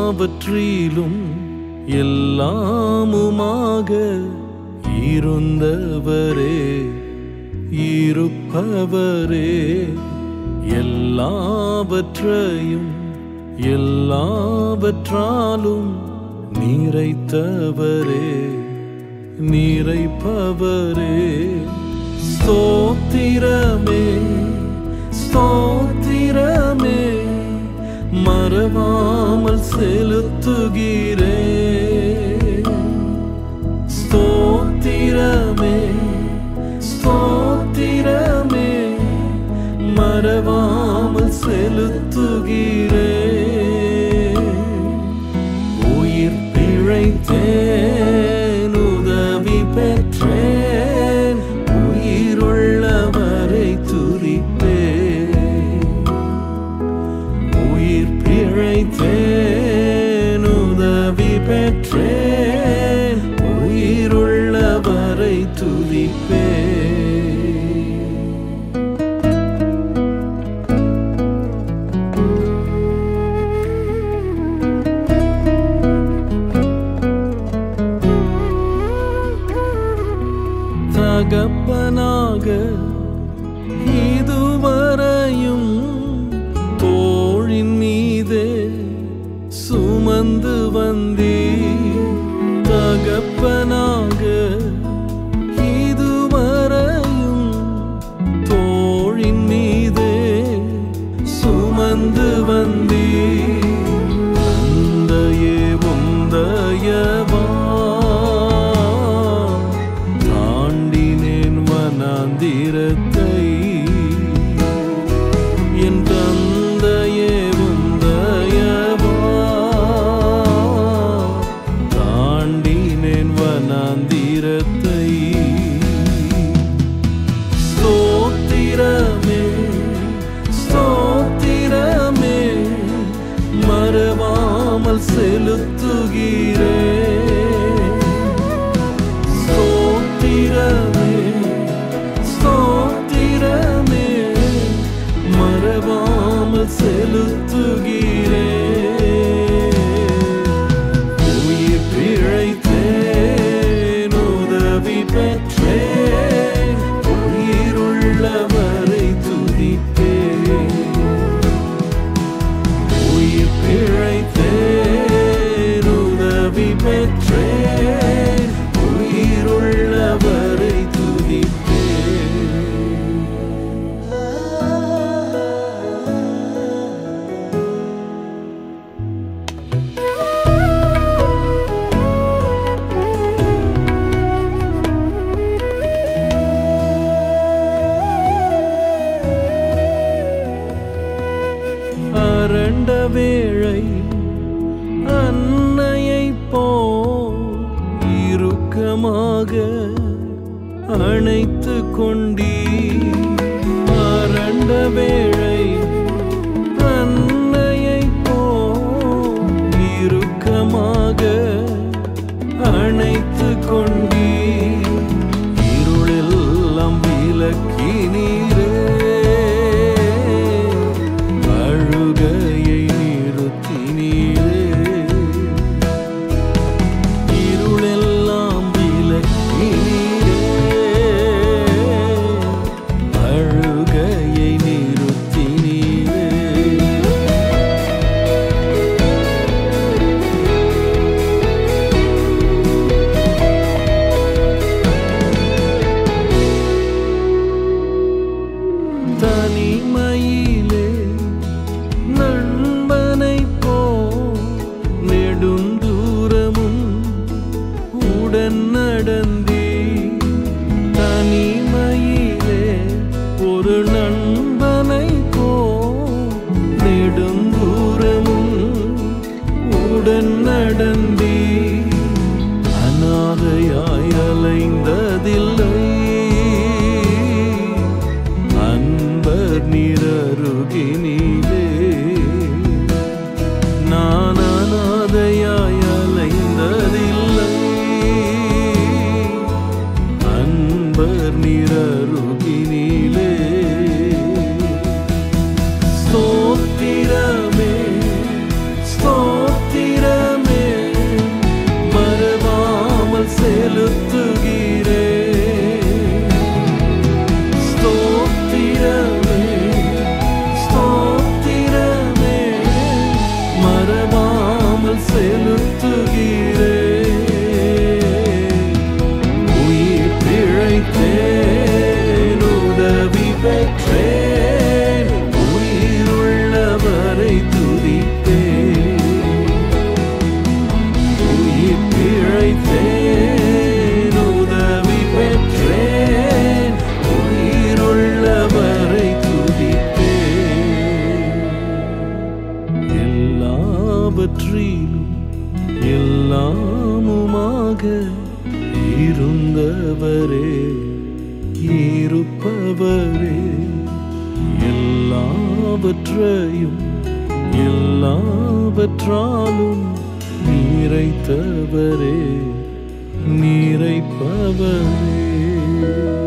எல்லாவற்றிலும் எல்லாமுமாக இருந்தவரே இருப்பவரே எல்லாவற்றையும் எல்லாவற்றாலும் நிறைத்தவரே நிறைப்பவரே ஸ்தோத்திரமே ஸ்தோத்திரமே மறவாமல் செலுத்துகிறே ஸ்தோத்திரமே ஸ்தோத்திரமே மறவாமல் செலுத்துகிறே உயிர் பிழைத்தேன் உதவி பெற்றேன் உயிருள்ளவரை துதிப்பேன் உயிர் பிழைத்தேன் உதவி பெற்றேன் உயிருள்ளவரை துதிப்பேன் தகப்பனாக இதுவரையும் தோழின் மீதே சுமந்து வந்தே தகப்பனாக இதுவரையும் தோழின் மீதே சுமந்து வந்தே தந்தையே உந்தயவா தாண்டினேன் வனாந்திரத்தை என் தந்தையே உந்தயவா தாண்டினேன் வனாந்திரத்தை ஸ்தோத்திரமே ஸ்தோத்திரமே மறவாமல் செலுத்துகிறே ஸ்தோத்திரமே ஸ்தோத்திரமே மறவாமல் செலுத்துகிறே உயிர் பிழைத்தேன் உதவி பெற்றேன் உயிருள்ளவரை துதிப்பேன் உயிர் பிழைத்தேன் உதவி பெற்றேன் உயிருள்ளவரை துதிப்பேன் அரண்ட வேளை அன்னையைப் போல் இறுக்கமாக அணைத்து கொண்டீ அரண்ட வேளை அன்னையைப் போல் இறுக்கமாக அணைத்து கொண்டீ இருளெல்லாம் விலக்கினீரே அழுகையை நிறுத்தினீரே இருளெல்லாம் விலக்கினீரே அழுகையை நிறுத்தினீரே தனிமையிலே நண்பனை போ நெடுந்தூரமும் உடன் நடந்தே தனிமையிலே ஒரு நண்பனை போ நெடுந்தூரமும் உடன் நடந்தே அநாதையாய் அலைந்ததில்லை அன்பர் நிறருகினிலே நான் அநாதையாய் அலைந்ததில்லை அன்பர் நிறருகினிலே ஸ்தோத்திரமே ஸ்தோத்திர பிழைத்தேன் உதவி பெற்றேன் உயிருள்ளவரை துதிப்பேன் உயிர் பிழைத்தேன் உதவி பெற்றேன் உயிருள்ளவரை துதிப்பேன் எல்லாவற்றிலும் எல்லாமுமாக இருந்தவரே இருப்பவரே எல்லாவற்றையும் எல்லாவற்றாலும் நிறைத்தவரே நிறைப்பவரே